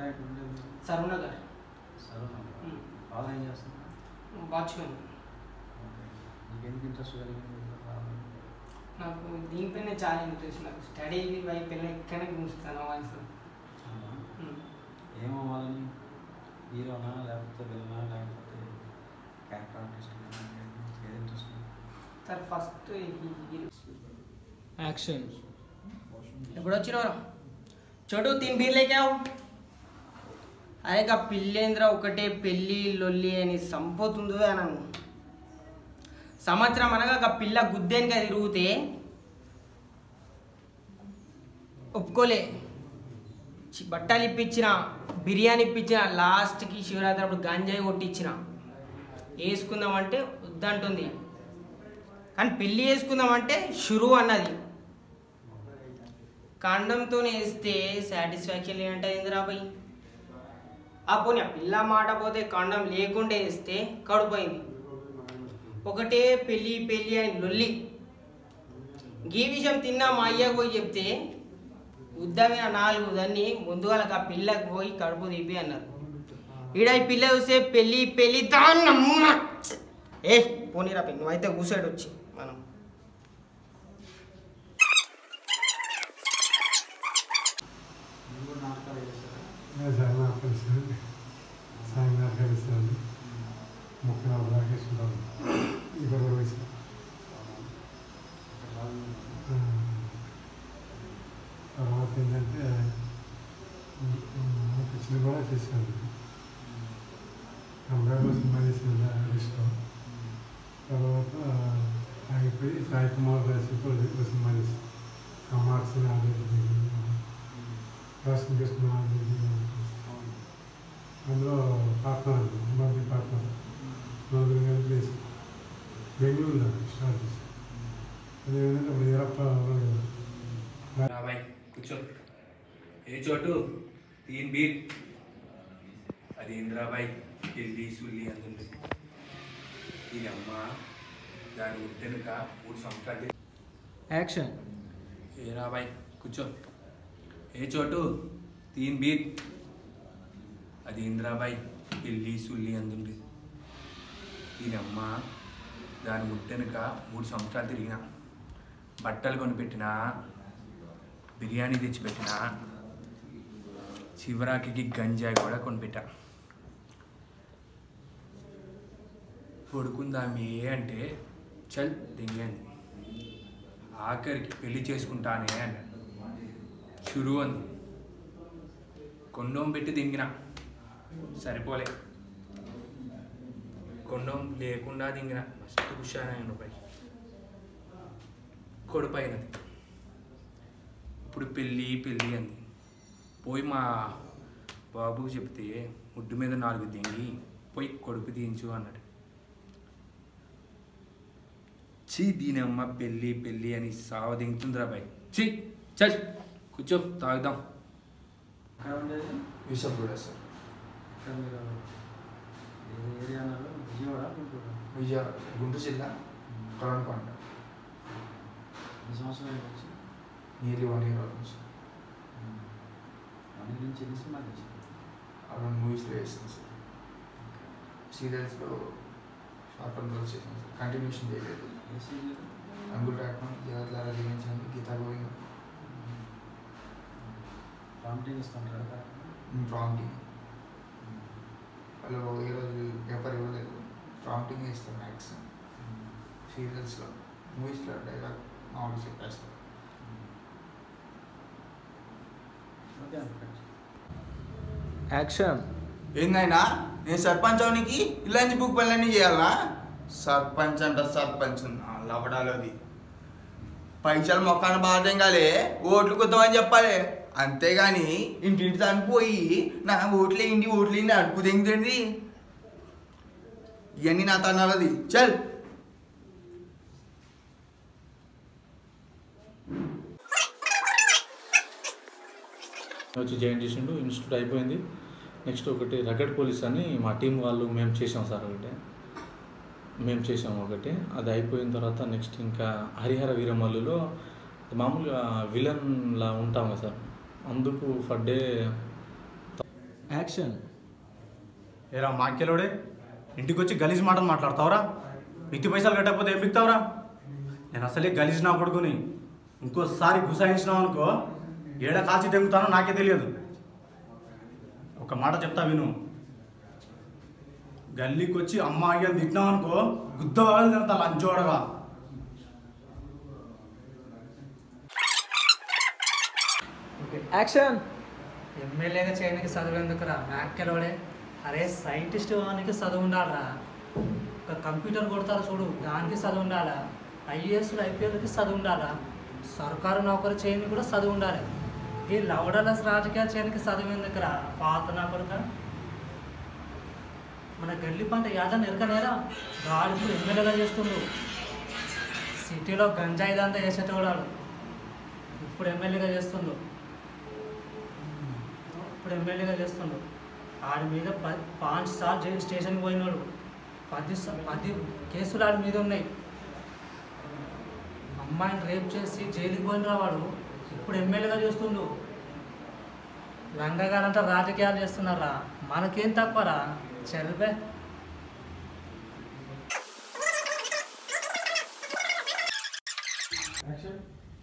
ఇక్కడ ఉండేది సరుణ గారు సరే ఉమ్. బాగా ఏం చేస్తున్నా వాచ్మెన్ నీకు ఎందుకు ఇంట్రెస్ట్ కలిగింది ఇందులో రావాలని? నాకు దీనిపైన చాలా ఇంట్రెస్ట్ నాకు స్టడీ వైపు వెళ్ళి ఇక్కడనే చూస్తాను వాయిస్ అవునా? ఏమవ్వాలని హీరోనా లేకపోతే విలనా లేకపోతే క్యారెక్టర్ ఆర్టిస్ట్ ఏది ఇంట్రెస్ట్ సార్ ఫస్ట్ యాక్షన్ ఎప్పుడు వచ్చినవరా చోటు తిని బీర్ లేకావు అరే కా పిల్లేంద్ర ఒకటే పెళ్ళి లొల్లి అని సంపోతుందో నన్ను సంవత్సరం అనగా ఒక పిల్ల గుద్దేనిక తిరిగితే ఒప్పుకోలే చి- బట్టలు ఇప్పించిన బిర్యానీ ఇప్పించిన లాస్ట్కి శివరాత్రి అప్పుడు గంజాయి కొట్టించిన వేసుకుందామంటే వద్దంటుంది కానీ పెళ్ళి చేసుకుందామంటే షురు అన్నది కాండంతో వేస్తే సాటిస్ఫాక్షన్ లేనంటే ఏందిరా భయ్ ఆ పోనీ ఆ పిల్ల మాట పోతే కాండం లేకుండా వేస్తే కడుపోయింది ఒకటే పెళ్ళి పెళ్ళి అని లొల్లి ఈ విషయం తిన్నా మా అయ్యకు పోయి చెప్తే ఉద్దమైన నాలుగు దాన్ని ముందుగా ఆ పిల్లకి పోయి కడుపు తీపి అన్నారు ఈడ ఈ పిల్ల చూస్తే పెళ్ళి పెళ్ళి దాన్నమ్మ ఏ పోనీరా పెళ్ళి నువ్వైతే కూసాడు వచ్చి మనం మీరు కూడా నాటకాలు చేశారా చాలా కలిసి సాయంత్రం కలిసాను ముప్పై నాలుగు దాకా వేసుకుంటాను ఇక్కడ వయసు ఇక్కడ బాగుంది. తర్వాత ఏంటంటే ఒక చిన్న కూడా చేశాను అబ్బాయి సినిమా చేసిన లిస్ట్లో తర్వాత ఆగిపోయి సాయి కుమార్ రాసి ఒక సినిమా చేశాను కమార్స్ రాసిన కృష్ణ అవును. అందులో పార్ట్నర్ మంది పార్ట్నర్ నలుగురు కలిపి వేసి బెంగళూరులో స్టార్ట్ చేశాను అదేవిధంగా ఇప్పుడు ఈరప్ప ఉన్నాడు కదా రా భాయ్ కూర్చో ఏ చోటు తీన్ బీర్ అది ఇంద్రాబాయ్ పెళ్ళి సుల్లి అందుంది దీని అమ్మ దాని ఉట్టెనుక మూడు సంవత్సరాలు యాక్షన్ ఏ రా భాయ్ కూర్చో ఏ చోటు తీన్ బీర్ అది ఇంద్రాబాయ్ పెళ్ళి సుల్లి అందుంది దీని అమ్మ దాని ముట్టెనుక మూడు సంవత్సరాలు తిరిగిన బట్టలు కొనిపెట్టినా బిర్యానీ తెచ్చిపెట్టిన శివరాకి గంజాయి కూడా కొనిపెట్టా పడుకుందామే అంటే చల్ దింగంది ఆఖరికి పెళ్లి చేసుకుంటానే అన్న షురు అంది కొండోం పెట్టి దింగిన సరిపోలే కొండోం లేకుండా దింగిన మస్తు హుషారైన పై కొడుపైనది ఇప్పుడు పెళ్ళి పెళ్ళి అంది పోయి మా బాబుకు చెప్తే ముడ్డు మీద నాలుగు దింగి పోయి కొడుకు తీయించు అన్నాడు చీ దీని అమ్మ పెళ్ళి పెళ్ళి అని సావ దింగుతుందిరా బాయ్ చీ చల్ కూర్చో తాగుదాం ఎక్కడ ఉండేది యూసఫ్ కూడా సార్ ఇక్కడ మీరు ఏ ఏరియా అన్నారు విజయవాడ గుంటూరు విజయ గుంటూరు జిల్లా కొలనుకొండ ఈ సంవత్సరం ఏంటి వచ్చి నియర్లీ వన్ ఇయర్ అవుతుంది సార్ వన్ ఇయర్ నుంచి ఎన్ని సినిమాలు చేశారు అరౌండ్ మూవీస్లో వేసాను సార్ సీరియల్స్లో షార్ట్ టర్మ్ రోల్స్ చేశాను సార్ కంటిన్యూషన్ చేయలేదు ఏ సీరియల్ రంగులు రావడం దేవతలారా జీవించండి గీతా గోవిందం ప్రాంప్టింగ్ ఇస్తుంటారు కదా ప్రాంప్టింగ్ వాళ్ళు ఏ రోజు పేపర్ ఇవ్వలేదు ప్రాంప్టింగ్ ఇస్తాం మ్యాక్సిమం సీరియల్స్లో మూవీస్లో డైలాగ్ మామూలుగా చెప్పేస్తాం ఓకే అనుకోండి యాక్షన్ ఏందైనా నేను సర్పంచ్ అవనికి ఇలాంటి బుక్ పనులన్నీ చేయాలా సర్పంచ్ అంట సర్పంచ్ లవడాలోది పైసలు మొక్కను బాధం కాలే ఓట్లు కొద్దామని చెప్పాలి అంతేగాని ఇంటింటి దానికి పోయి నా ఓట్లు ఇంటి ఓట్లు ఇంటి అడుపు తెంగుతుంది ఇవన్నీ నా తనాలది చల్ వచ్చి జాయిన్ చేసిండు ఇన్స్టిట్యూట్ అయిపోయింది నెక్స్ట్ ఒకటి రగడ్ పోలీస్ అని మా టీం వాళ్ళు మేము చేసాం సార్ ఒకటి మేము చేసాం ఒకటి అది అయిపోయిన తర్వాత నెక్స్ట్ ఇంకా హరిహర వీరమల్లులో మామూలుగా విలన్లా ఉంటాం కదా సార్ అందుకు ఫర్ డే యాక్షన్ ఏరా మాక్యలోడే ఇంటికి వచ్చి గలీజ్ మాటలు మాట్లాడతావురా మిత్తి పైసలు కట్టకపోతే ఏం బిక్తావురా నేను అసలే గలీజ్ నా కొడుకుని ఇంకోసారి గుసాయించినావు అనుకో ఏడ కాల్చి తెంగుతానో నాకే తెలియదు ఒక మాట చెప్తా విను గల్లీకి వచ్చి అమ్మ అయ్యని తిట్టినావు అనుకో గుద్ద వాళ్ళు తింటా లంచోడగా యాక్షన్ ఎమ్మెల్యేగా చేయడానికి చదువు ఎందుకురా మ్యాక్కెలోడే అరే సైంటిస్ట్ వానికి చదువు ఉండాలరా ఒక కంప్యూటర్ కొడతారు చూడు దానికి చదువు ఉండాలా ఐఏఎస్ ఐపీఎల్కి చదువు ఉండాలా సర్కారు నౌకరు చేయని కూడా చదువు ఉండాలి ఈ లవడలస్ రాజకీయాలు చేయడానికి చదువు ఎందుకురా పాత నా కొడుక మన గల్లి పంట యాదన్ ఎరకనేరా గాడి ఇప్పుడు ఎమ్మెల్యేగా చేస్తుండు సిటీలో గంజాయి దంతా చేసేటోడాడు ఇప్పుడు ఎమ్మెల్యేగా చేస్తుండు ఇప్పుడు ఎమ్మెల్యేగా చేస్తుండు ఆడి మీద ప- పాంచ్ సార్లు జైలు స్టేషన్కి పోయినాడు పది స- పది కేసులు ఆడి మీద ఉన్నాయి అమ్మాయిని రేప్ చేసి జైలుకి పోయిన వాడు ఇప్పుడు ఎమ్మెల్యేగా చేస్తుండు లంగగారంతా రాజకీయాలు చేస్తున్నారా మనకేం తక్కువరా చెల్బే యాక్షన్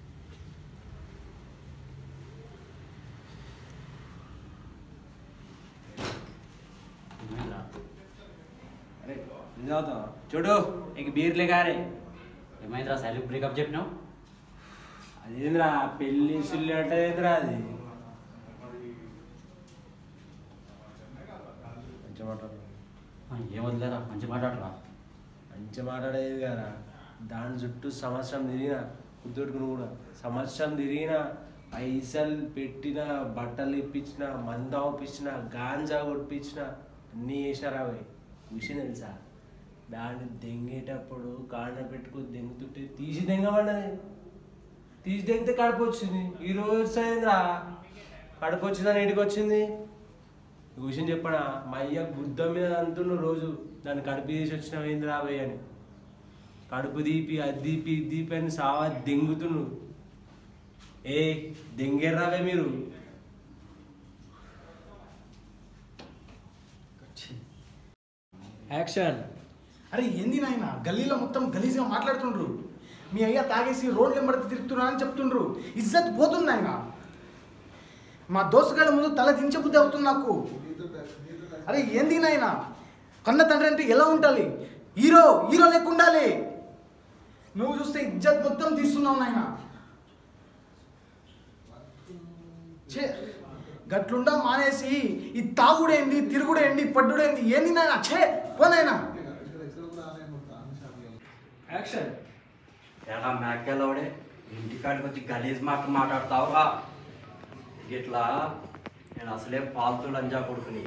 అరే నిజావుతా చూడు ఇంక బీర్లే గారే ఏమైందిరా సైలెంట్ బ్రేకప్ చెప్పినావు అదేంద్రా పెళ్ళి సుల్లి అంటే ఏంద్రా అది మంచిగా మాట్లాడు ఏం వదిలేరా మంచి మాట్లాడరా మంచిగా మాట్లాడేది కదా దాని చుట్టూ సంవత్సరం తిరిగిన గుర్తుపెట్టుకుని కూడా సంవత్సరం తిరిగిన పైసలు పెట్టిన బట్టలు ఇప్పించిన మంద ఒప్పించిన గాంజా కొట్టించిన అన్నీ చేసినారా అవి విషయం తెలుసా దాన్ని దెంగేటప్పుడు కాండ పెట్టుకుని దెంగుతుంటే తీసి దెంగమన్నది తీసి దెంగితే కడుపు వచ్చింది ఈ రోజు అయిందిరా కడుపు వచ్చిందని ఇంటికి వచ్చింది ఈ విషయం చెప్పనా మా అయ్య బుద్ధం మీద అంటున్న రోజు దాన్ని కడుపు తీసి వచ్చిన ఏంది రాబోయ్ అని కడుపు దీపి అది దీపి ఇది దీపి అని సావా దెంగుతుండు ఏ దెంగేర్రావే మీరు యాక్షన్ అరే ఏంది నాయన గల్లీలో మొత్తం గలీజ్గా మాట్లాడుతుండ్రు మీ అయ్య తాగేసి రోడ్లు ఎంబడి తిరుగుతున్నా అని చెప్తుండ్రు ఇజ్జత్ పోతుంది ఆయన మా దోస్తుగాళ్ళ ముందు తల దించబుద్ధి అవుతుంది నాకు అరే ఏంది నాయన కన్న తండ్రి అంటే ఎలా ఉండాలి హీరో హీరో లెక్క ఉండాలి నువ్వు చూస్తే ఇజ్జత్ మొత్తం తీస్తున్నావు నాయన ఛే గట్లుండా మానేసి ఈ తాగుడేంది తిరుగుడేంది పడ్డుడేంది ఏంది నాయన ఛే పోనాయనా యాక్షన్ ఎలా మేకలోడే ఇంటికాడికి వచ్చి గలీజ్ మాట మాట్లాడతావుగా ఇట్లా నేను అసలే పాల్తూ లంజా కొడుకుని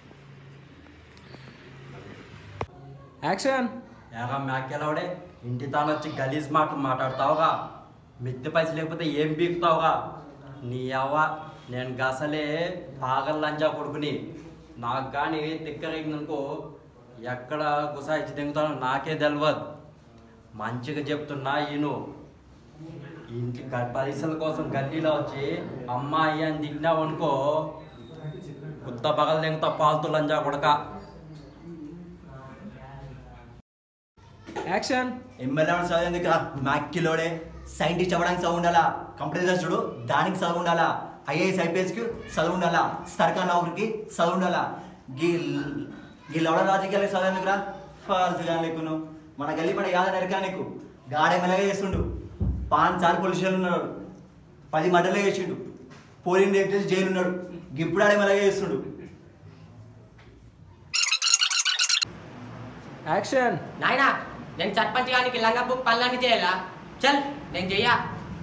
యాక్షన్ ఏగా మేకలోడే ఇంటి తాను వచ్చి గలీజ్ మాట మాట్లాడతావుగా మిద్దె పైసలు లేకపోతే ఏం బీకుతావుగా నీ అవ్వ నేను గసలే పాగల లంజా కొడుకుని నాకు కానీ తిక్కరిందనుకో ఎక్కడ గుసాయిచ్చి దింగుతానో నాకే తెలియదు మంచిగా చెప్తున్నా ఈను ఇంటి గ- పైసల కోసం గల్లీలో వచ్చి అమ్మాయి అని తిన్నావు అనుకో కొత్త పగలు దింగుతా పాల్తు లంజా కొడక యాక్షన్ ఎమ్మెల్యే చదువు ఎందుకు మ్యాక్కిలోడే సైంటిస్ట్ అవ్వడానికి చదువు ఉండాలా కంప్యూటర్ చూడు దానికి చదువు ఉండాలా ఐఏఎస్ ఐపీఎస్కి చదువు ఉండాలా సర్కార్ నౌకరికి చదువు ఉండాలా గీ ఈ లవడ రాజకీయాలకు చదువు ఎందుకురా ఫాల్స్ కానీ లేకును మన గల్లీ పడ యాద నరకా నీకు గాడ ఎమ్మెల్యేగా చేస్తుండు పాన్ సార్ పొలిషన్లు ఉన్నాడు పది మటర్లే చేసిండు పోలింగ్ రేపు చేసి జైలు ఉన్నాడు ఇప్పుడు ఆడ ఎమ్మెల్యేగా చేస్తుండు యాక్షన్ నాయనా నేను సర్పంచ్ గారికి లంగా బుక్ పనులన్నీ చేయాలా చల్ నేను చెయ్యా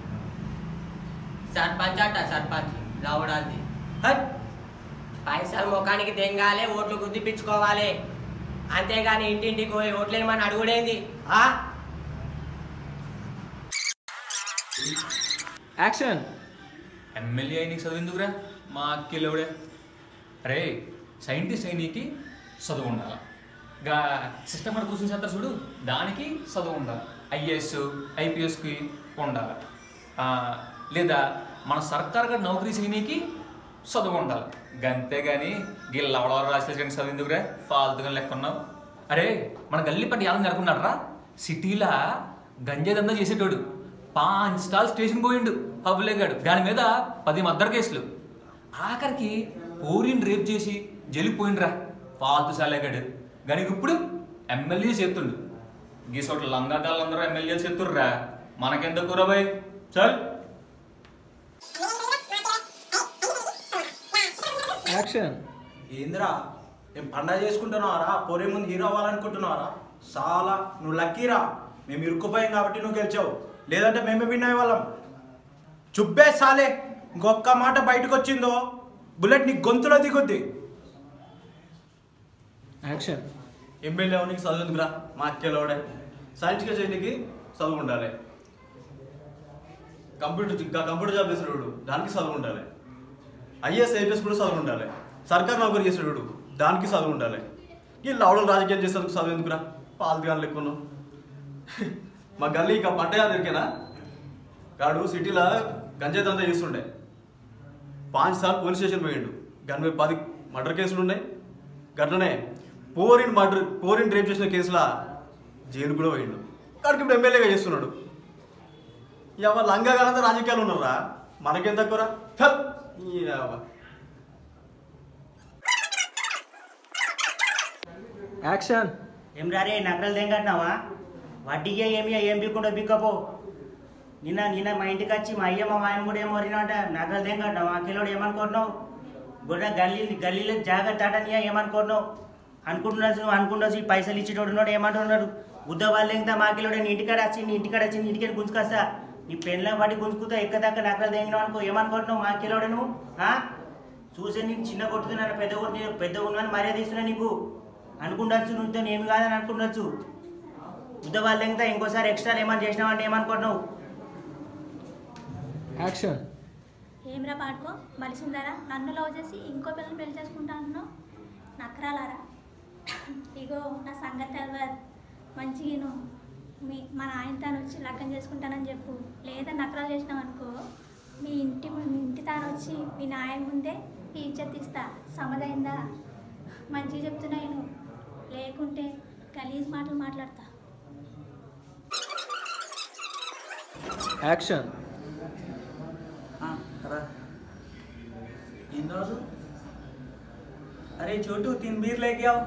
సర్పంచ్ అంట సర్పంచ్ రావడాది హట్ పైసలు ముఖానికి తెంగాలి ఓట్లు గుద్దిపించుకోవాలి అంతేగాని ఇంటింటికి పోయి ఓట్లు ఏమని అడుగుడేంది ఆ? యాక్షన్ ఎమ్మెల్యే అయినకి చదువు ఎందుకురా మా అక్కిలోడే అరే సైంటిస్ట్ అయినకి చదువు ఉండాలి గా సిస్టమ్ అని కూర్చుని చేస్తారు చూడు దానికి చదువు ఉండాలి ఐఏఎస్ ఐపీఎస్కి ఉండాలి ఆ, లేదా మన సర్కార్ గారు నౌకరీ చేయనీకి చదువు ఉండాలి గంతే కానీ గిల్ల అవడవర రాసిన కానీ చదువు ఎందుకురా ఫాల్తుగా లెక్క ఉన్నావు అరే మన గల్లీ పట్టి ఎలా జరుపుకున్నాడరా సిటీలా గంజాయి దందా చేసేటోడు పాంచ్ స్టాల్ స్టేషన్ పోయిండు పబ్బులేగాడు దాని మీద పది మద్దరు కేసులు ఆఖరికి పోరిని రేప్ చేసి జైలుకి ఫాల్తు సాలేగాడు కానీ ఇప్పుడు ఎమ్మెల్యే చేస్తుండు గీసోట్ల లంగాకాళ్ళందరూ ఎమ్మెల్యేలు చేతుర్రా మనకెందుకు రాబాయ్ చల్ యాక్షన్ ఏందిరా ఏం పండగ చేసుకుంటున్నావారా పోరే ముందు హీరో అవ్వాలనుకుంటున్నావారా చాలా నువ్వు లక్కీరా మేము ఇరుక్కుపోయాం కాబట్టి నువ్వు గెలిచావు లేదంటే మేమే విన్ అయ్యే వాళ్ళం చుబ్బే సాలే ఇంకొక్క మాట బయటకు వచ్చిందో బుల్లెట్ నీ గొంతులో దిగుద్ది యాక్షన్ ఎమ్మెల్యే అవనికి చదువుందిరా మా అక్కేలోడే సైన్స్గా చేయడానికి చదువు ఉండాలి కంప్యూటర్ ఇంకా కంప్యూటర్ జాబ్ చేసేవాడు దానికి చదువు ఉండాలి ఐఏఎస్ ఐపీఎస్ కూడా చదువు ఉండాలి సర్కార్ నౌకరీ చేసేవాడు దానికి చదువు ఉండాలి ఈ లవడం రాజకీయాలు చేసేందుకు చదువు ఎందుకురా పాల్గాన్ లెక్కున్నావు మా గల్లీ ఇంకా పట్టయా దొరికేనా గాడు సిటీలో గంజాయి దందా చేస్తుండే పాంచ్ సార్లు పోలీస్ స్టేషన్ పోయిండు గన్ మీద పది మర్డర్ కేసులు ఉన్నాయి గట్లనే పోరిన్ మర్డర్ పోరిన్ రేప్ చేసిన కేసులా జైలు కూడా పోయిండు కాడికి ఇప్పుడు ఎమ్మెల్యేగా చేస్తున్నాడు ఇవ లంగాగానంతా రాజకీయాలు ఉన్నారా మనకేం తక్కువరా థల్. ఈ యవ్వ. యాక్షన్ ఏం రారే నగరాలు తెంగట్టినావా వడ్డీగా ఏమి ఏం బిక్కుండా బిక్కపో నిన్న నిన్న మా ఇంటికి వచ్చి మా అయ్య మా ఆయన కూడా ఏమో వరినాట నగరాలు తెంగట్టినావా కిలోడు ఏమనుకుంటున్నావు గొడ్డ గల్లీ గల్లీలో జాగ్రత్త ఆటనియా ఏమనుకుంటున్నావు అనుకుంటున్నావు నువ్వు అనుకుంటున్నావు ఈ పైసలు ఇచ్చేటోడు ఉన్నాడు ఏమంటున్నాడు ఉద్ద వాళ్ళు ఇంకా మా కిలోడు నీ ఇంటికాడ వచ్చి నీ ఇంటికాడ వచ్చి నీ ఇంటికి గుంజుకొస్తా నీ పెళ్ళ పడి గుంజుకుతా ఎక్కదాకా నగరాలు తెంగినావు అనుకో ఏమనుకుంటున్నావు మా కిలోడు నువ్వు ఆ? చూసే నీకు చిన్న కొట్టుతున్నాను పెద్ద కొట్టు పెద్ద ఉన్నాను మర్యాద ఇస్తున్నా నీకు అనుకుండొచ్చు నువ్వుతో ఏమి కాదని అనుకుండొచ్చు బుద్ధ వాళ్ళు ఇంకా ఇంకోసారి ఎక్స్ట్రా ఏమని చేసినావంటే ఏమనుకుంటున్నావు యాక్షన్ ఏమిరా పాడుకో మలిసిందారా నన్ను లవ్ చేసి ఇంకో పిల్లలు పెళ్లి చేసుకుంటా అంటున్నావు నక్కరాలారా ఇగో నా సంగతి తెలియదు మంచిగా నువ్వు మీ మా నాయన తాను వచ్చి లగ్గం చేసుకుంటానని చెప్పు లేదా నకరాలు చేసినావు అనుకో మీ ఇంటి ము- మీ ఇంటి తాను వచ్చి మీ నాయన ముందే ఈ ఇజ్జత్ ఇస్తా సమదైందా మంచిగా చెప్తున్నా నేను లేకుంటే గలీజ్ మాటలు మాట్లాడతా యాక్షన్ ఈరోజు అరే చోటు తిన్ బీర్ లేకే ఆవు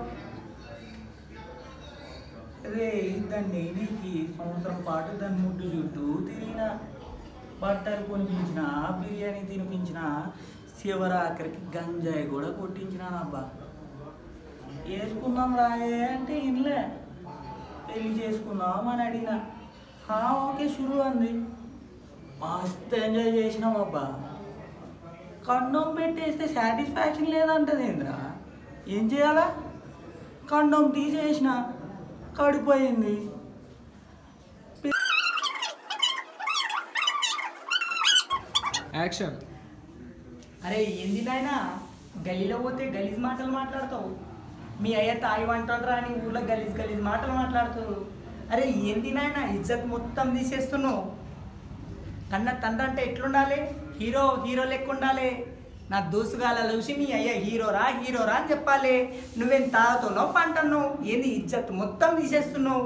అరే దాన్ని నీకు సంవత్సరం పాటు దాని ముడ్డు చుట్టూ తిరిగిన బట్టలు కొనిపించిన బిర్యానీ తినిపించిన శివరాఖరికి గంజాయి కూడా కొట్టించినాను అబ్బా వేసుకుందాం రాయే అంటే ఇన్లే పెళ్లి చేసుకుందాం అని అడిగిన "హా, ఓకే షురు అంది మస్తు ఎంజాయ్ చేసినాం అబ్బా కండోమ్ పెట్టేస్తే సాటిస్ఫాక్షన్ లేదంటది ఏంద్రా ఏం చేయాలా కండోమ్ తీసేసిన కడిపోయింది యాక్షన్ అరే ఏంది నాయనా గలీలో పోతే గలీజ్ మాటలు మాట్లాడతావు మీ అయ్య తాయి వంటరా అని ఊళ్ళో గలీజ్ గలీజ్ మాటలు మాట్లాడుతారు అరే ఏంది నాయన ఇజ్జత్ మొత్తం తీసేస్తున్నావు కన్న తండ్రి అంటే ఎట్లుండాలి హీరో హీరో లెక్క ఉండాలి నా దోసుగాల చూసి మీ అయ్య హీరోరా హీరోరా అని చెప్పాలి నువ్వేం తాగుతున్నావు పంటున్నావు ఏంది ఇజ్జత్ మొత్తం తీసేస్తున్నావు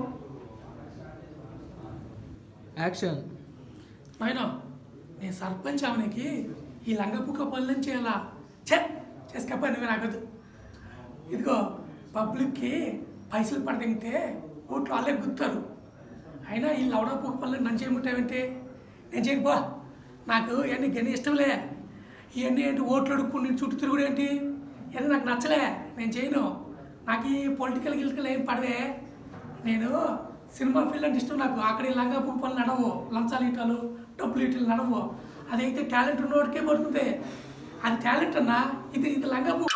యాక్షన్ నాయన నేను సర్పంచ్ అవనికి ఈ లంగపుక్క పనులను చేయాలా చే చేసుకపో నువ్వే నాకొద్దు ఇదిగో పబ్లిక్కి పైసలు పడదింగితే ఓట్లు వాళ్ళే గుర్తారు అయినా ఈ లవడా పుక్క పనులు నన్ను చేయమంటావంటే నేను చేయను పో నాకు ఇవన్నీ గని ఇష్టంలే ఇవన్నీ ఏంటి ఓట్లు అడుక్కుని చుట్టూ తిరుగుడు ఏంటి ఇవన్నీ నాకు నచ్చలే నేను చేయను నాకు ఈ పొలిటికల్ గిలికలు ఏం పడవే నేను సినిమా ఫీల్డ్ అంటే ఇష్టం నాకు అక్కడ ఈ లంగా పువ్వు పనులు నడవు లంచాలు ఇటాలు డబ్బులు ఇటాలు నడవు అదైతే టాలెంట్ ఉన్నవాడికే పడుతుంది అది టాలెంట్ అన్నా ఇది ఇది లంగా పువ్వు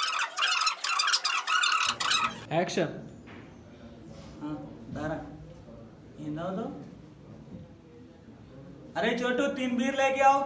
యాక్షన్ दारा ये ना दो अरे छोटू तीन बीर लेके आओ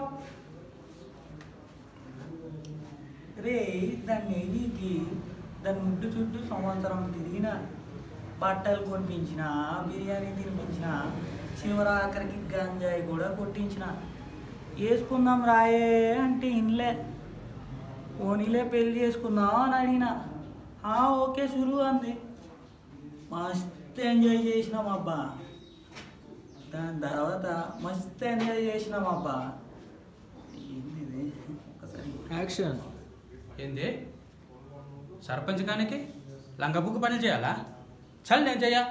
రే దాన్ని నీకి దాని ముడ్డు చుట్టూ సంవత్సరం తిరిగిన బట్టలు కొనిపించిన బిర్యానీ తినిపించిన చివరాఖరికి గంజాయి కూడా కొట్టించిన వేసుకుందాం రాయే అంటే ఇన్లే ఓనీలే పెళ్లి చేసుకుందాం అని అడిగిన "ఆ, ఓకే సురు అంది మస్తు ఎంజాయ్ చేసినాం అబ్బా దాని తర్వాత మస్తు ఎంజాయ్ చేసినాం అబ్బా ఏంది ఇది? ఒకసారి యాక్షన్ ఏంది సర్పంచ్ కానికి లంగబుక్కు పనులు చేయాలా చల్ నేను చెయ్యా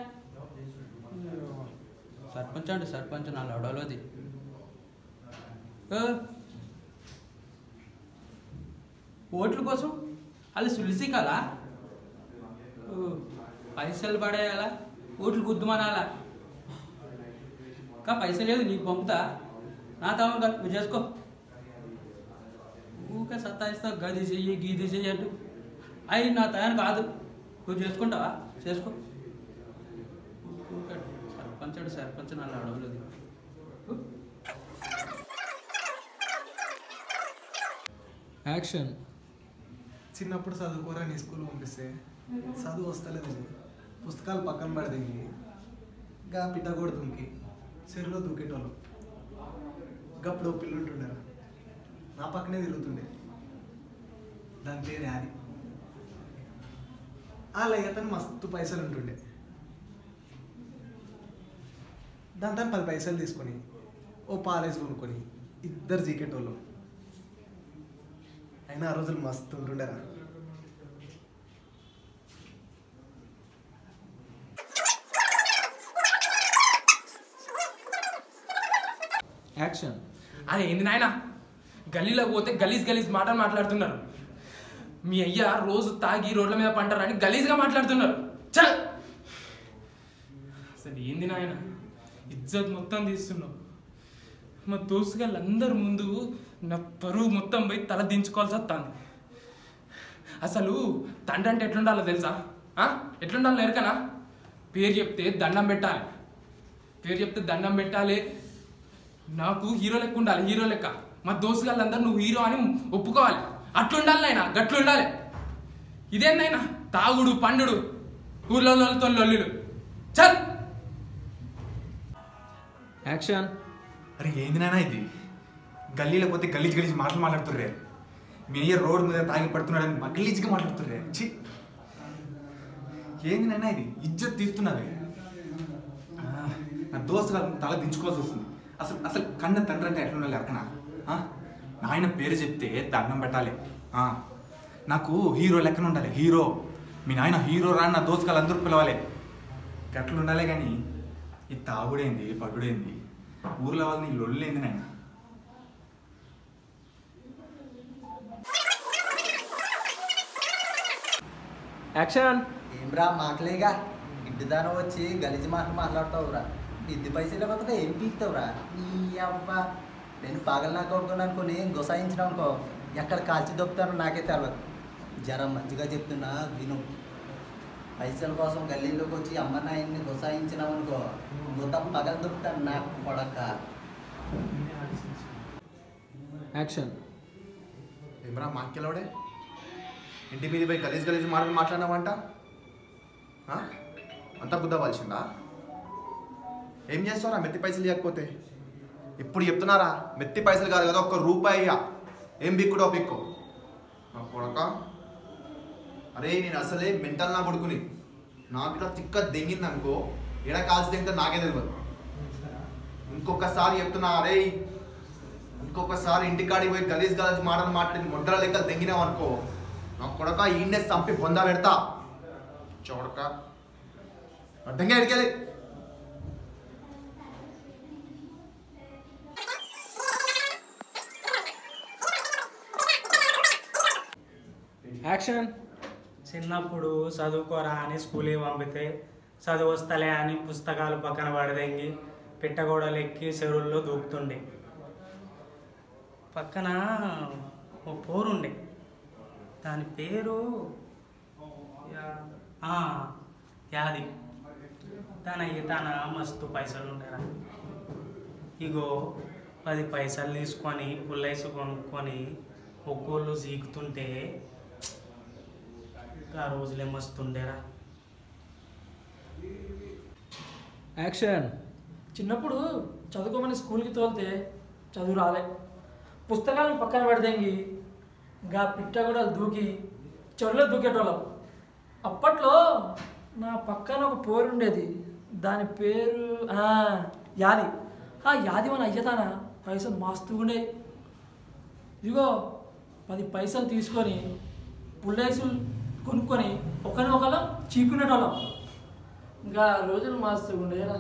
సర్పంచ్ అంటే సర్పంచ్ నా లవడలోది ఓట్ల కోసం వాళ్ళు సులిసికాలా పైసలు పడేయాలా ఓట్లు గుద్దుమనాలా ఇంకా పైసలు లేదు నీకు పంపుతా నా తాము కాదు నువ్వు చేసుకో ఊకే సత్తాయిస్తావు గది చెయ్యి గీది చెయ్యి అంటూ అయి నా తయారు కాదు నువ్వు చేసుకుంటావా చేసుకో ఊకే సర్పంచ్ అంటే సర్పంచ్ నన్ను అడవలేదు యాక్షన్ చిన్నప్పుడు చదువుకోరా నీ స్కూల్ పంపిస్తే చదువు వస్తలేదు పుస్తకాలు పక్కన పడదిగి గా పిట్ట కూడా దుంకి చెరువులో దూకేటోళ్ళు గప్పుడు ఓ పిల్లు ఉంటుండే నా పక్కనే తిరుగుతుండే దాని పేరు యాది వాళ్ళ అతను మస్తు పైసలు ఉంటుండే దాంతో పది పైసలు తీసుకొని ఓ పాలేసి కొనుక్కొని ఇద్దరు జీకెటోళ్ళు అయినా ఆ రోజులు మస్తు ఉంటుండేరా యాక్షన్ అరే ఏంది నాయన గల్లీలో పోతే గలీజ్ గలీజ్ మాటలు మాట్లాడుతున్నారు మీ అయ్య రోజు తాగి రోడ్ల మీద పంటారని గలీజ్గా మాట్లాడుతున్నారు చల్ అసలు ఏంది నాయన ఇజ్జత్ మొత్తం తీస్తున్నావు మా దోస్తుగాళ్ళు అందరి ముందు నా పరువు మొత్తం పోయి తల దించుకోవాల్సి వస్తుంది అసలు తండ్రి అంటే ఎట్లుండాలో తెలుసా ఆ? ఎట్లుండాలో ఎరకనా పేరు చెప్తే దండం పెట్టాలి పేరు చెప్తే దండం పెట్టాలి నాకు హీరో లెక్క ఉండాలి హీరో లెక్క మా దోస్తుగాళ్ళందరూ నువ్వు హీరో అని ఒప్పుకోవాలి అట్లుండాలి నాయన గట్లుండాలి ఇదేందైనా తాగుడు పండుడు ఊర్లో లొల్లులు చల్ యాక్షన్ అరే ఏంది నాయనా ఇది గల్లీలో పోతే గలీజ్ గలీజ్ మాటలు మాట్లాడుతుర్రే మీ అయ్య రోడ్ మీద తాగి పడుతున్నాడని మా గలీజ్గా మాట్లాడుతుర్రే ఛీ ఏంది నాయనా ఇది ఇజ్జత్ తీస్తున్నది ఆ, నా దోస్తు గారు తల దించుకోవాల్సి వస్తుంది అసలు అసలు కన్న తండ్రి అంటే ఎట్లా ఉండాలి అరకనా ఆ? నాయన పేరు చెప్తే దండం పెట్టాలి ఆ, నాకు హీరో లెక్కన ఉండాలి హీరో మీ నాయన హీరో రాని నా దోస్తుగాలు అందరూ పిలవాలి గట్లు ఉండాలి కానీ ఈ తాగుడేంది పడుడేంది ఊర్లో వాళ్ళని లొల్లేంది నాయన యాక్షన్ ఏమ్రా మాటలేగా ఇంటి దాని వచ్చి గలీజి మాటలు మాట్లాడతావురా ఇద్ది పైసలు ఇవ్వకపోతే ఏం పీకుతావురా నీ అవ్వ నేను పగలు నాకు కొడుకుని అనుకుని గుసాయించిన అనుకో ఎక్కడ కాల్చి దొప్పుతానో నాకే తెలియదు జరం మంచిగా చెప్తున్నా విను పైసల కోసం గల్లీలోకి వచ్చి అమ్మ నాయన్ని గుసాయించినాం అనుకో మొత్తం పగలు దొప్పుతాను నాకు కొడక యాక్షన్ ఏమరా మాకెలవడే ఇంటి మీద పోయి గలీజ్ గలీజ్ మాటలు మాట్లాడినావంట ఆ? అంతా బుద్ధ వాల్సిందా ఏం చేస్తారా మెత్తి పైసలు ఇవ్వకపోతే ఇప్పుడు చెప్తున్నారా మెత్తి పైసలు కాదు కదా ఒక్క రూపాయి ఇయ్య. ఏం బిక్కుడో బిక్కు నా కొడక అరే నేను అసలే మెంటల్ నా కొడుకుని నాకు ఇట్లా తిక్క దెంగింది అనుకో ఎడ కాల్చి దెంగితే నాకే తెలియదు ఇంకొకసారి చెప్తున్నా అరే ఇంకొకసారి ఇంటికాడికి పోయి గలీజ్ గలీజ్ మాటలు మాట్లాడి ముద్ర లెక్కలు తెంగినావు అనుకో నా కొడక ఈయన్నే చంపి బొంద పెడతా చూడక అడ్డంగా ఎడికెళ్ళి యాక్షన్ చిన్నప్పుడు చదువుకోరా అని స్కూల్కి పంపితే చదువు వస్తలే అని పుస్తకాలు పక్కన పడదెంగి పిట్టగోడలు ఎక్కి చెరువుల్లో దూకుతుండే పక్కన ఓ పోరుండే దాని పేరు యా- ఆ, యాది తన తన మస్తు పైసలు ఉండేరా ఇగో పది పైసలు తీసుకొని పుల్లైసు కొనుక్కొని ఒక్కోళ్ళు జీకుతుంటే ఆ రోజులే మస్తుండేరా యాక్షన్ చిన్నప్పుడు చదువుకోమని స్కూల్కి తోలితే చదువు రాలే పుస్తకాలను పక్కన పెడదేంగి ఇంకా పిట్ట కూడా దూకి చెరువులో దూకేటోళ్ళం అప్పట్లో నా పక్కన ఒక పోరు ఉండేది దాని పేరు ఆ, యాది ఆ యాది మన అయ్యతాన పైసలు మస్తుగా ఉండేవి ఇదిగో పది పైసలు తీసుకొని పుల్లేసులు కొనుక్కొని ఒకరినొకరం చీకునేటోళ్ళం ఇంకా రోజులు మస్తుగా ఉండేరా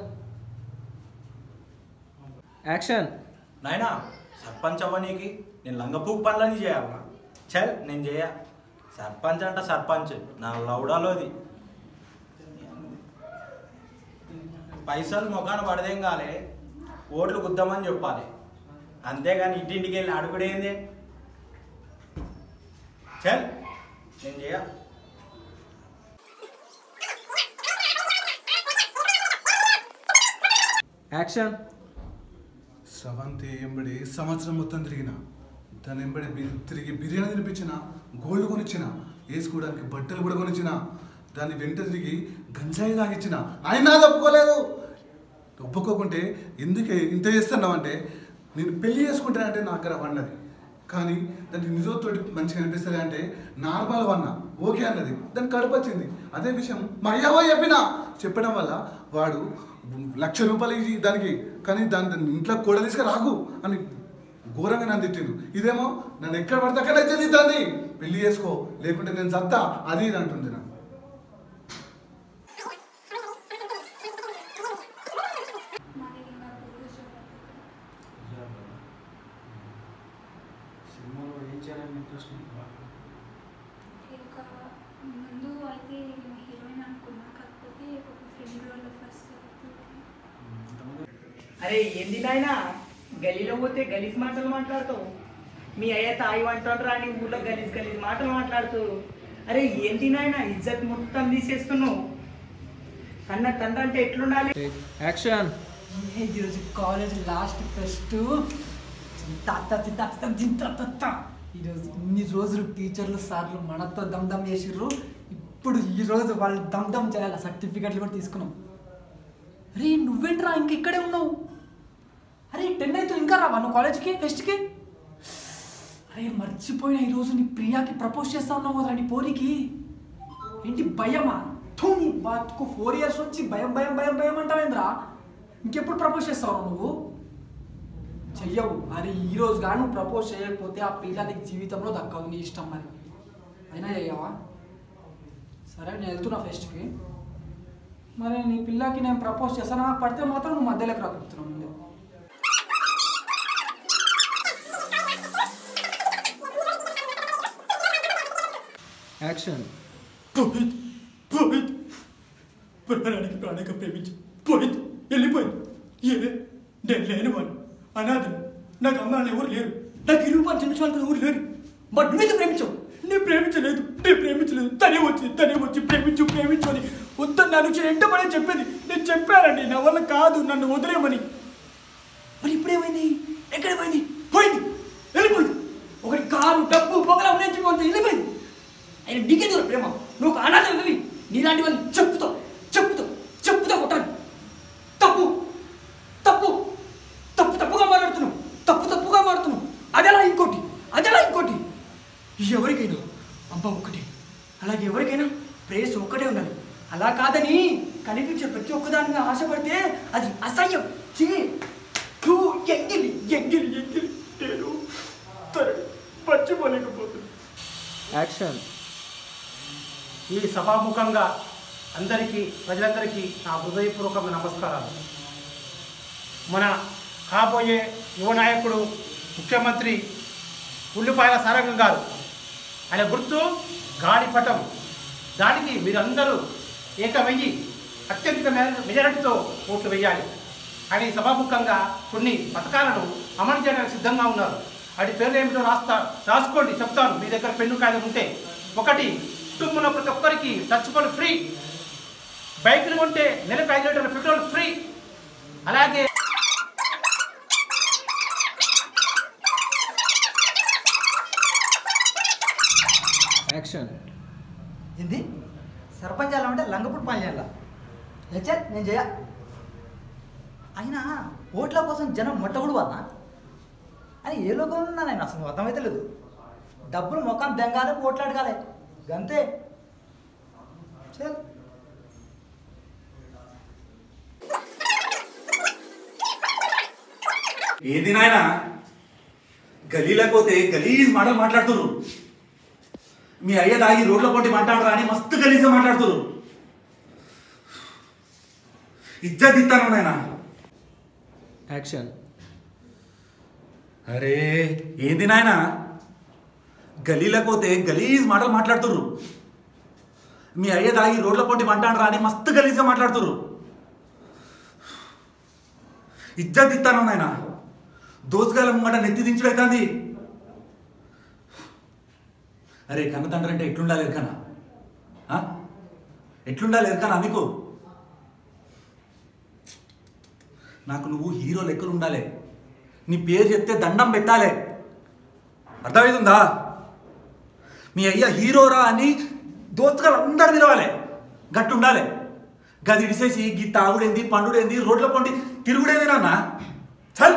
యాక్షన్ నాయనా సర్పంచ్ అవ్వనీకి నేను లంగపూకు పనులని చేయాలన్నా చల్ నేను చేయ సర్పంచ్ అంట సర్పంచ్ నా లౌడాలోది పైసలు మొఖాన పడదేం కాలే ఓట్లు గుద్దామని చెప్పాలి అంతేగాని ఇంటింటికి వెళ్ళి అడుగుడేంది చల్ నేను చేయ యాక్షన్ స్రవంతి ఎంబడి సంవత్సరం మొత్తం తిరిగిన దాని ఎంబడి బి- తిరిగి బిర్యానీ తినిపించిన గోల్డ్ కొనిచ్చిన వేసుకోవడానికి బట్టలు కూడా కొనిచ్చిన దాన్ని వెంట తిరిగి గంజాయి తాగిచ్చిన అయినా అది ఒప్పుకోలేదు ఒప్పుకోకుంటే ఎందుకే ఇంత చేస్తున్నావు అంటే నేను పెళ్లి చేసుకుంటానంటే నాకు దగ్గర వండది కానీ దానికి నిజంతోటి మంచిగా అనిపిస్తుంది అంటే నార్మల్ వన్న ఓకే అన్నది దానికి కడుపు వచ్చింది అదే విషయం మా అయ్యవో చెప్పిన చెప్పడం వల్ల వాడు లక్ష రూపాయలు ఇచ్చి దానికి కానీ దాని దాన్ని ఇంట్లో కూడా తీసుకు రాకు అని ఘోరంగా నన్ను తిట్టిండు ఇదేమో నన్ను ఎక్కడ పడితే అక్కడ చెల్లిద్దాన్ని పెళ్లి చేసుకో లేకుంటే నేను సత్తా అది ఇది అంటుంది నాకు సినిమాలో ఏం చేయాలని ఇంట్రెస్ట్ ఒక ముందు అయితే నేను హీరోయిన్ అనుకున్నా కాకపోతే ఒక ఫ్రెండ్ రోల్ ఫస్ట్ అరే ఏంది నాయనా గలీలో పోతే గలీజ్ మాటలు మాట్లాడతావు మీ అయ్య తాయి అంటాడు అని ఊళ్ళో గలీజ్ గలీజ్ మాటలు మాట్లాడుతూ అరే ఏంది నాయనా ఇజ్జత్ మొత్తం తీసేస్తున్నావు అన్న తండ్రి అంటే ఎట్లుండాలి యాక్షన్ ఈరోజు కాలేజ్ లాస్ట్ ఫెస్ట్ ఈరోజు ఇన్ని రోజులు టీచర్లు సార్లు మనతో దమ్ దమ్ చేసిర్రు ఇప్పుడు ఈ రోజు వాళ్ళు దమ్ దమ్ చేయాలి సర్టిఫికెట్లు కూడా తీసుకున్నాం అరే నువ్వేంట్రా ఇంక ఇక్కడే ఉన్నావు అరే టెన్ అయితే ఇంకా రావా నువ్వు కాలేజ్కి ఫెస్ట్కి అరే మర్చిపోయిన ఈరోజు నీ ప్రియాకి ప్రపోజ్ చేస్తా ఉన్నావు కదా నీ పోరికి ఏంటి భయమా థూ నీ బాతుకు ఫోర్ ఇయర్స్ వచ్చి భయం భయం భయం భయం అంటావేంద్రా ఇంకెప్పుడు ప్రపోజ్ చేస్తావు నువ్వు చెయ్యవు అరే ఈ రోజు కానీ నువ్వు ప్రపోజ్ చేయకపోతే ఆ పిల్ల నీకు జీవితంలో దక్కదు నీ ఇష్టం మరి అయినా చెయ్యవా సరే నేను వెళ్తున్నా ఫెస్ట్కి మరి నీ పిల్లకి నేను ప్రపోజ్ చేస్తాను నాకు పడితే మాత్రం నువ్వు మధ్యలోకి రాకుతున్నావు ముందే యాక్షన్ పోయింది పోయింది ప్రాణానికి ప్రాణంగా ప్రేమించి పోయింది వెళ్ళిపోయింది ఏ నేను లేని వాడిని అనాథ నాకు అమ్మాయిలు ఎవరు లేరు నాకు ఇరువు పంచమించడానికి ఎవరు లేరు బట్ నువ్వు ప్రేమించావు నేను ప్రేమించలేదు నేను ప్రేమించలేదు తనే వచ్చి తనే వచ్చి ప్రేమించు ప్రేమించు అని వద్దని నన్ను వచ్చి ఎంటమని చెప్పేది నేను చెప్పానండి నా వల్ల కాదు నన్ను వదిలేమని మరి ఇప్పుడేమైంది ఎక్కడ పోయింది పోయింది వెళ్ళిపోయింది ఒకటి కారు డబ్బు పొగల ఉన్నించుకుంటే వెళ్ళిపోయింది ఆయన నీకే దూరం ప్రేమ నువ్వు ఒక అనాథ వెళ్ళి నీలాంటి వాళ్ళు చెప్పుతో చెప్పుతో చెప్పుతో కొట్టాలి తప్పు తప్పు తప్పు తప్పుగా మాట్లాడుతున్నావు తప్పు తప్పుగా మాట్లాడుతున్నావు అదెలా ఇంకోటి అదెలా ఇంకోటి ఎవరికైనా అమ్మ ఒకటి అలాగే ఎవరికైనా ప్రేస్ ఒక్కటే ఉండాలి అలా కాదని కనిపించే ప్రతి ఒక్కదాని మీద ఆశపడితే అది అసహ్యం చీ తూ, ఎంగిలి ఎంగిలి ఎంగిలి నేను తనని మర్చిపోలేకపోతున్నాను యాక్షన్ ఈ సభాముఖంగా అందరికీ ప్రజలందరికీ నా హృదయపూర్వక నమస్కారాలు మన కాబోయే యువ నాయకుడు ముఖ్యమంత్రి ఉల్లిపాయల సారంగం గారు ఆయన గుర్తు గాలిపటం దానికి మీరందరూ ఏకమయ్యి అత్యధిక మెజ- మెజారిటీతో ఓట్లు వేయాలి ఆయన ఈ సభాముఖంగా కొన్ని పథకాలను అమలు చేయడానికి సిద్ధంగా ఉన్నారు వాటి పేర్లు ఏమిటో రాస్తా రాసుకోండి చెప్తాను మీ దగ్గర పెన్ను కాగితం ఉంటే ఒకటి కుటుంబంలో ప్రతి ఒక్కరికి టచ్ ఫోన్ ఫ్రీ బైకులు కొంటే నెలకు ఐదు లీటర్ల పెట్రోల్ ఫ్రీ అలాగే యాక్షన్ ఏంది సర్పంచ్ చేయాలంటే లంగపుడు పని చేయాల హెచ్చర్ నేను చేయ అయినా ఓట్ల కోసం జనం మొట్టగుడు వల్ల అని ఏ లోకంలో ఉన్నా నేను అసలు అర్థమైతే లేదు డబ్బులు ముఖం దెంగాలి పోట్లాడగాలి గంతే చల్ ఏంది నాయన గలీలోకి గలీజ్ మాటలు మాట్లాడుతురు మీ అయ్య దాగి రోడ్ల పొంటి మాట్లాడరా అని మస్తు గలీజ్గా మాట్లాడుతురు ఇజ్జత్ ఇస్తాను నాయన యాక్షన్ అరే ఏంది నాయన గలీలోకి పోతే గలీజ్ మాటలు మాట్లాడుతురు మీ అయ్య దాగి రోడ్ల పొంటి మంటాడరా అని మస్తు గలీజ్గా మాట్లాడుతురు ఇజ్జత్ ఇస్తాను నాయన దోసుగాల ముంగట నెత్తి దించుడు అవుతుంది అరే కన్న తండ్రి అంటే ఎట్లుండాలి ఎరకనా ఆ? ఎట్లుండాలి ఎరకనా నీకు నాకు నువ్వు హీరో లెక్కలు ఉండాలి నీ పేరు చెప్తే దండం పెట్టాలి అర్థమవుతుందా మీ అయ్య హీరోరా అని దోస్తుగారు అందరు పిలవాలి గట్టు ఉండాలి గది ఇడిసేసి గీ తాగుడేంది పండుడేంది రోడ్ల పండి తిరుగుడేంది నాన్న చల్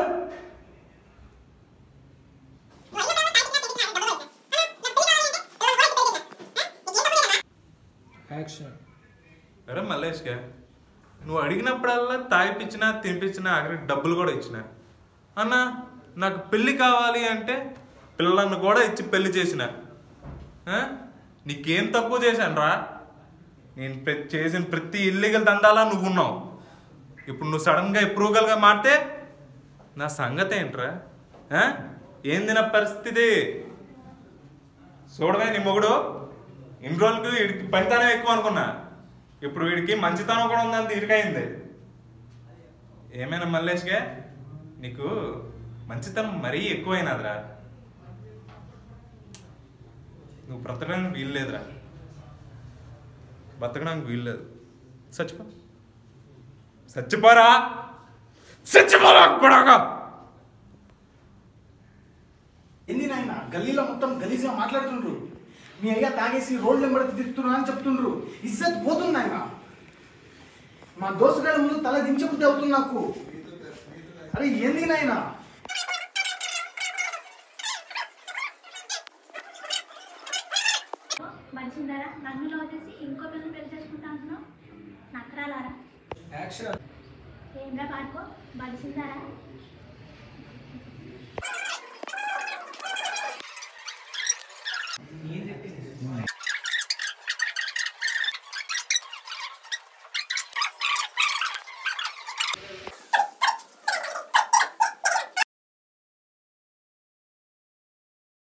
యాక్షన్ అరే మల్లేష్గా నువ్వు అడిగినప్పుడల్లా తాగిపించినా తినిపించినా ఆఖరికి డబ్బులు కూడా ఇచ్చిన అన్న నాకు పెళ్లి కావాలి అంటే పిల్లలను కూడా ఇచ్చి పెళ్లి చేసిన ఆ? నీకేం తక్కువ చేశాను రా నేను ప్ర- చేసిన ప్రతి ఇల్లీగల్ దందాలా నువ్వు ఉన్నావు ఇప్పుడు నువ్వు సడన్గా అప్రూవల్గా మారితే నా సంగతి ఏంట్రా ఆ? ఏంది నా పరిస్థితి చూడవే నీ మొగుడు ఇన్ని రోజులకి వీడికి పనితనం ఎక్కువ అనుకున్నా ఇప్పుడు వీడికి మంచితనం కూడా ఉందని తీరికైంది ఏమైనా మల్లేష్గా నీకు మంచితనం మరీ ఎక్కువైనదిరా నువ్వు బ్రతకడానికి వీల్లేదురా బ్రతకడానికి వీల్లేదు చచ్చిపో చచ్చిపోరా చచ్చిపోరా కొడగా ఏంది నాయన గల్లీలో మొత్తం గలీజ్గా మాట్లాడుతుండ్రు మీ అయ్య తాగేసి రోడ్లు వెంబడి తిరుగుతున్నా అని చెప్తుండ్రు ఇజ్జత్ పోతుంది ఆయన మా దోస్తుగాళ్ళ ముందు తల దించబుద్ధి అవుతుంది నాకు అరే ఏంది నాయన మనిషిందారా నన్ను లవ్ చేసి ఇంకో పిల్లలు పెళ్లి చేసుకుంటా అంటున్నావు నక్కరాలారా యాక్షన్ ఏంద్రా పాడుకో బలిసిందారా